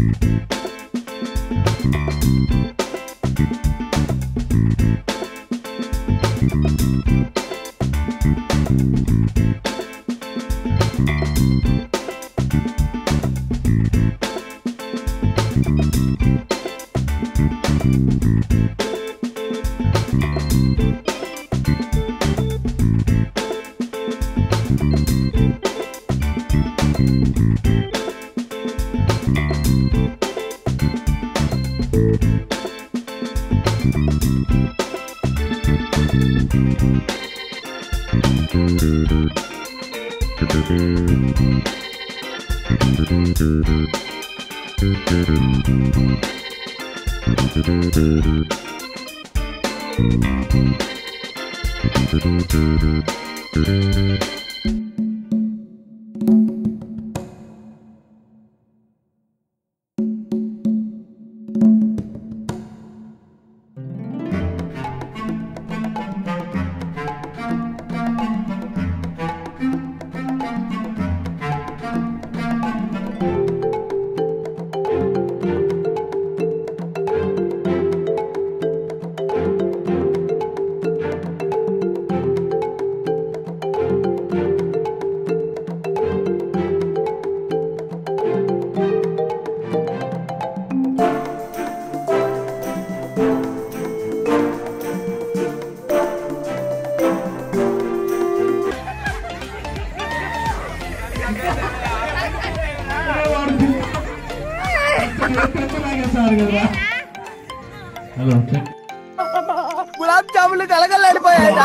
Hello gulab జాములు కలగలేడిపోయాడా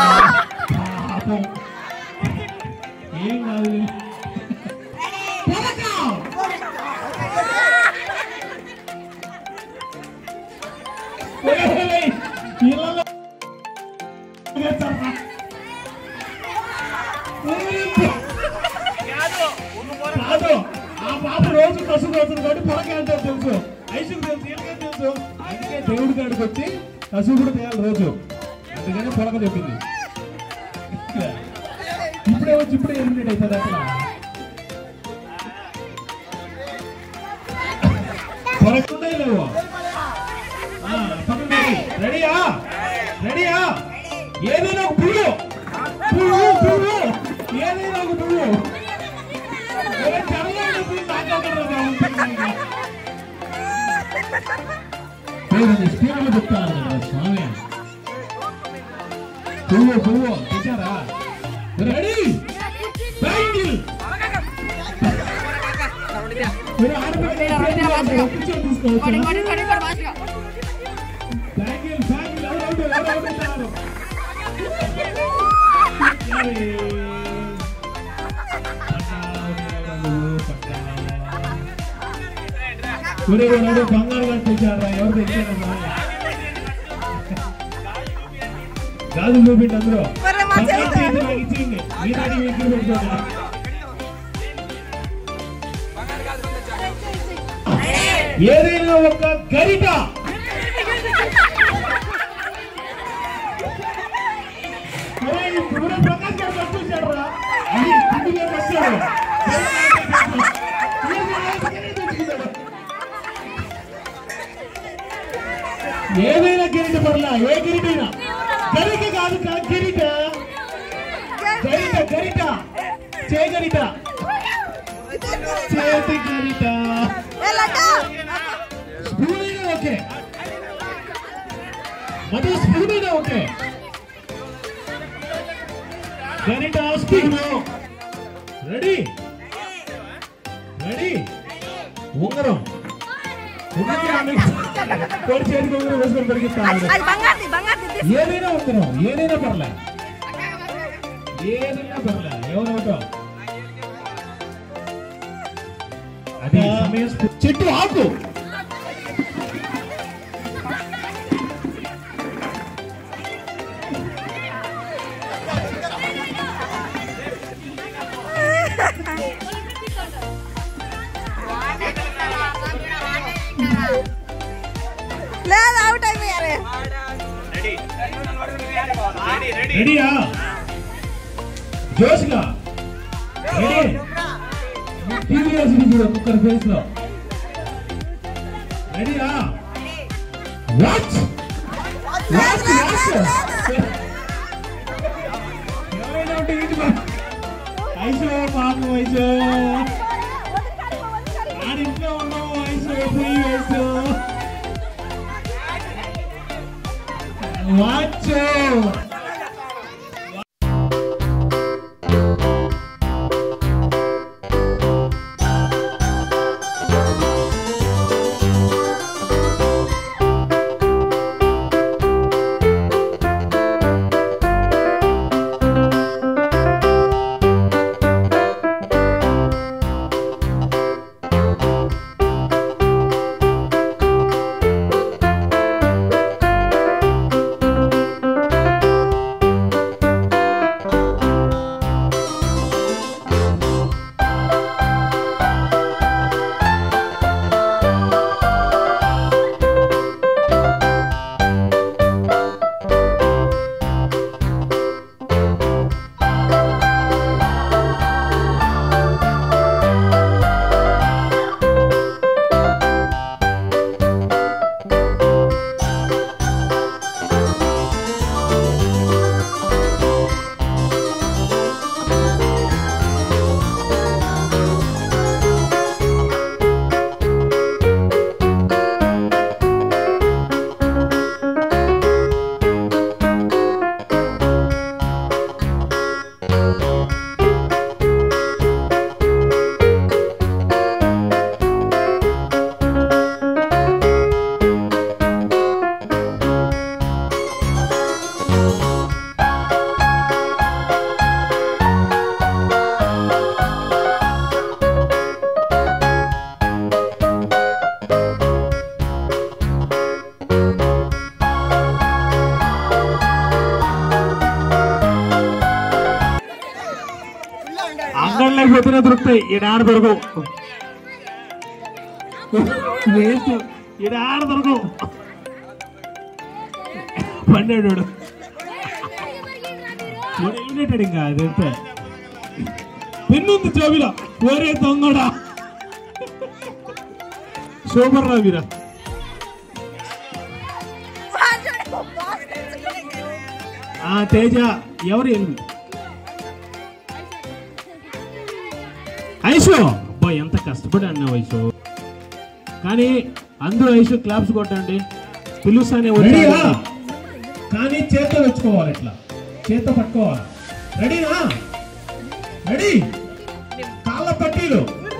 ఏం కాదు కాదు ఆ పాప రోజు కసు రోజులు కాబట్టి పొలకే అంటే తెలుసు ఐసుకు తెలుసు వీళ్ళకే తెలుసు అందుకే దేవుడి కాడికి వచ్చి కసు కూడా తేయాలి రోజు అందుకని పొలక చెప్పింది ఇప్పుడే వచ్చి ఇప్పుడే ఎలిమినేట్ అవుతుంది అసలు పొలకుంటాయి లేవు ఆ, పక్కన రెడీ. రెడీయా రెడీయా ఏదైనా ఒక పువ్వు పువ్వు పువ్వు ఏదైనా ఒక పువ్వు ఏ తెల్లవాడు పువ్వు నాకొకటి రా బాబు. దేవుని స్పీడ్లో చెప్తాను కదా స్వామి పువ్వు పువ్వు తెచ్చారా రెడీ బ్యాంగిల్ మీరు ఆడపిల్లలు కూర్చొని తీసుకోవచ్చు బ్యాంగిల్ బ్యాంగిల్ ఎవరు ఎవరు ఎవరు ఉంటారు సూర్యగారు బంగారు గారు తెచ్చారా ఎవరు తెచ్చారమ్మా గాజు చూపిండి అందరూ మరి మా బంగారు చెల్లి- చేతి నాకు ఇచ్చేయండి మీ నాటి మీ ఇక్కడ పెట్టుకోండి ఏదైనా ఒక గరిట ఒరేయ్, ఈ సూర్య ప్రకాష్ గారు వచ్చేసాడు రా. అది ఇంటికి వచ్చాడు. ఏదైనా గిరిట పర్లా ఏ గిరిటైనా గరిట కాదు కా గిరిట గరిట గరిట చే గరిట చేతి గరిట స్పూన్ అయినా ఓకే మధు స్పూన్ అయినా ఓకే గరిట స్పూన్ రెడీ రెడీ ఉంగరం ఉంగరం కోడి చేతికి ఉంగరం వేసుకొని పెరిగిస్తాను అది బంగారు బంగారు ఏదైనా ఉంగరం ఏదైనా పర్లే ఏదైనా పర్లే ఎవరవుతావు అది సమయం స్ఫూ- చెట్టు ఆకు లేదు అవుట్ అయిపోయారు రెడీయా జోష్గా రెడీ క్యూరియాసిటీ చూడు ఒక్కొక్కరి ఫేస్ లో రెడీయా వాచ్ లాస్ట్ లాస్ట్ ఎవరైనా ఉంటే ఏంటి బా ఐసో పాపం ఐసో ఆడింట్లో ఉన్నావు ఐసో పోయి ఐసో వాచ్ అంగళ్ళకి పోతేనే దొరుకుతాయి ఈడ ఆడ దొరకవు వేస్ట్ ఈడ ఆడ దొరకవు పన్నెండు ఎలిమినేటెడ్ ఇంకా అదంతే పెన్నుంది జోబిలో ఒరే దొంగడా సూపర్ రా మీరా ఆ తేజ ఎవరు ఎనిమిది ఐషో అబ్బా ఎంత కష్టపడి అన్నావు ఐషో కానీ అందరూ ఐషో క్లాప్స్ కొట్టండి పిలుస్తానే రెడీయా కానీ చేత్తో తెచ్చుకోవాలి ఇట్లా చేత్తో పట్టుకోవాలి రెడీనా రెడీ కాళ్ళ పట్టీలు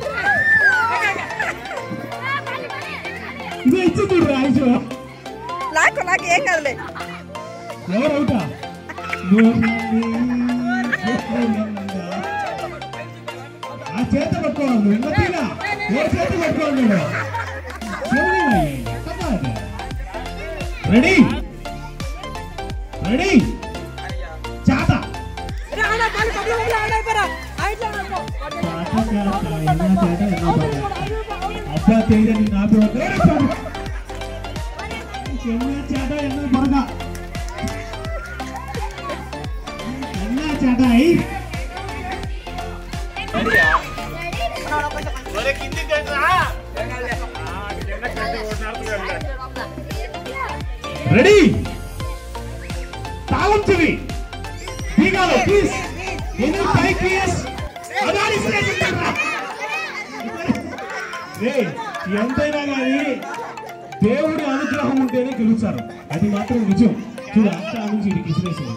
ఇది ఇచ్చింది ఐషో నాకు నాకు ఏం కాదులే ఎవరు అవుతా ఆ చేత పట్టుకోవాలి నువ్వు ఇంకా తీరా ఏ చేత పట్టుకోవాలి నువ్వు రెడీ రెడీ చాత అబ్బా తేజ నిన్ను ఆపి ఎన్న చేట ఎన్న బొరగా ఎన్న చేట అయి రెడీ తాళం చెవి బీగాలు ప్లీజ్ ఎందుకు పై ప్లీజ్ అదాని ఎంతైనా కానీ దేవుడి అనుగ్రహం ఉంటేనే గెలుస్తారు అది మాత్రం నిజం చూడు అక్క నుంచి ఇది విసిరేసింది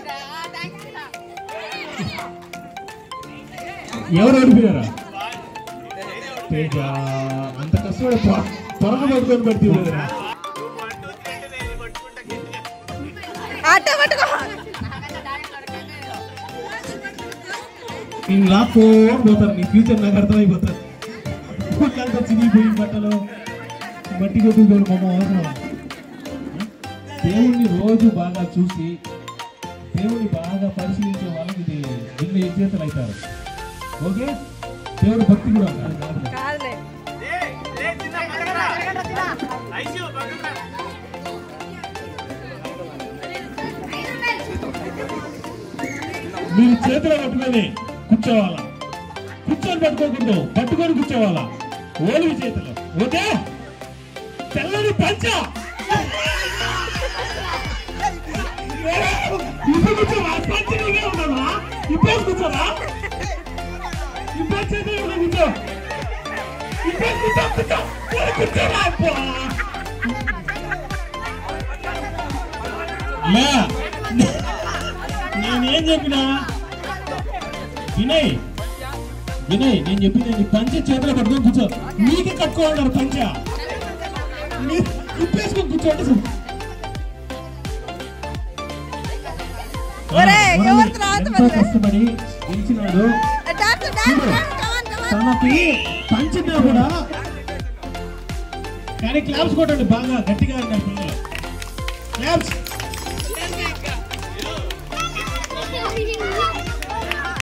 ఎవరు ఓడిపోయారా తేజ అంత కష్టపడి పొ- పొరగ పట్టుకొని పెడితే కదరా అట్ట పట్టుకో నేను లాక్కోని పోతారు నీ ఫ్యూచర్ నాకు అర్థమైపోతారు అంతా చినిగిపోయి బట్టలు మట్టి కొట్టుకుపోయి బొమ్మ అవసరం దేవుణ్ణి రోజు బాగా చూసి దేవుణ్ణి బాగా పరిశీలించే వాళ్ళకి ఇది ఎన్ని విజేతలు అవుతారు ఓకే దేవుడి భక్తి కూడా ఉండాలి లోపల. కాదులే మీరు చేతిలో పట్టుకొని కూర్చోవాలా కూర్చొని పట్టుకోకూడదు పట్టుకొని కూర్చోవాలా ఓలివి చేతిలో ఓకే తెల్లని పంచ ఇప్పుడు కూర్చోవా పంచ నీకే ఉన్నావా ఇప్పుడు కూర్చోవా ఇప్పుడు చేతి కూర్చో ఇప్పుడు కూర్చో కూర్చో ఇప్పుడు కూర్చోవా అబ్బా. లే నేనేం చెప్పినా వినయ్ వినయ్ నేను చెప్పింది నీ పంచ చేతిలో పట్టుకొని కూర్చో నీకే కట్టుకోవాలన్నారు పంచ నీ ఇప్పేసుకొని కూర్చోండి అసలు. ఒరే, ఆ, ఎవరు మురళి తర్వాత ఎంతో మరి? కష్టపడి గెలిచినాడు డాన్స్ డాన్స్ కమాన్ కమాన్ తనకి పంచినా కూడా కానీ క్లాప్స్ కొట్టండి బాగా గట్టిగా అన్నారు పిల్లలు క్లాప్స్